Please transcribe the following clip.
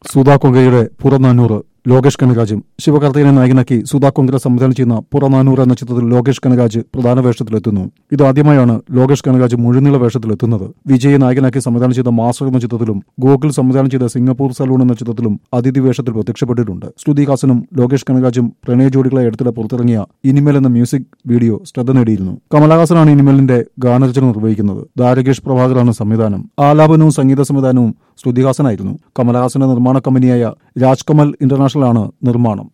സുധാ കൊങ്കയുടെ പുറനാനൂറ് ലോകേഷ് കനരാജും ശിവകാർത്തികനെ നായകനാക്കി സുധാ കൊങ്കര സംവിധാനം ചെയ്യുന്ന പുറനാനൂറ് എന്ന ചിത്രത്തിൽ ലോകേഷ് കനരാജ് പ്രധാന വേഷത്തിലെത്തുന്നു ഇതാദ്യമായാണ് ലോകേഷ് കനരാജ് മുഴുനീള വേഷത്തിലെത്തുന്നത് വിജയെ നായകനാക്കി സംവിധാനം ചെയ്ത മാസ്റ്റർ എന്ന ചിത്രത്തിലും ഗോകുൽ സംവിധാനം ചെയ്ത സിംഗപ്പൂർ സലൂൺ എന്ന ചിത്രത്തിലും അതിഥി വേഷത്തിൽ പ്രത്യക്ഷപ്പെട്ടിട്ടുണ്ട് ശ്രുതി ഹാസനും ലോകേഷ് കനരാജും പ്രണയ ജോഡികളെ അടുത്തിടെ പുറത്തിറങ്ങിയ ഇനിമേൽ എന്ന മ്യൂസിക് വീഡിയോ ശ്രദ്ധ നേടിയിരുന്നു കമലഹാസനാണ് ഇനിമേലിന്റെ ഗാനരചന നിർവഹിക്കുന്നത് ദാരകേഷ് പ്രഭാകറാണ് സംവിധാനം ആലാപനവും സംഗീത സംവിധാനവും ശ്രുതിഹാസനായിരുന്നു കമലഹാസന്റെ നിർമ്മാണ കമ്പനിയായ രാജ്കമൽ ഇന്റർനാഷണൽ ആണ് നിർമ്മാണം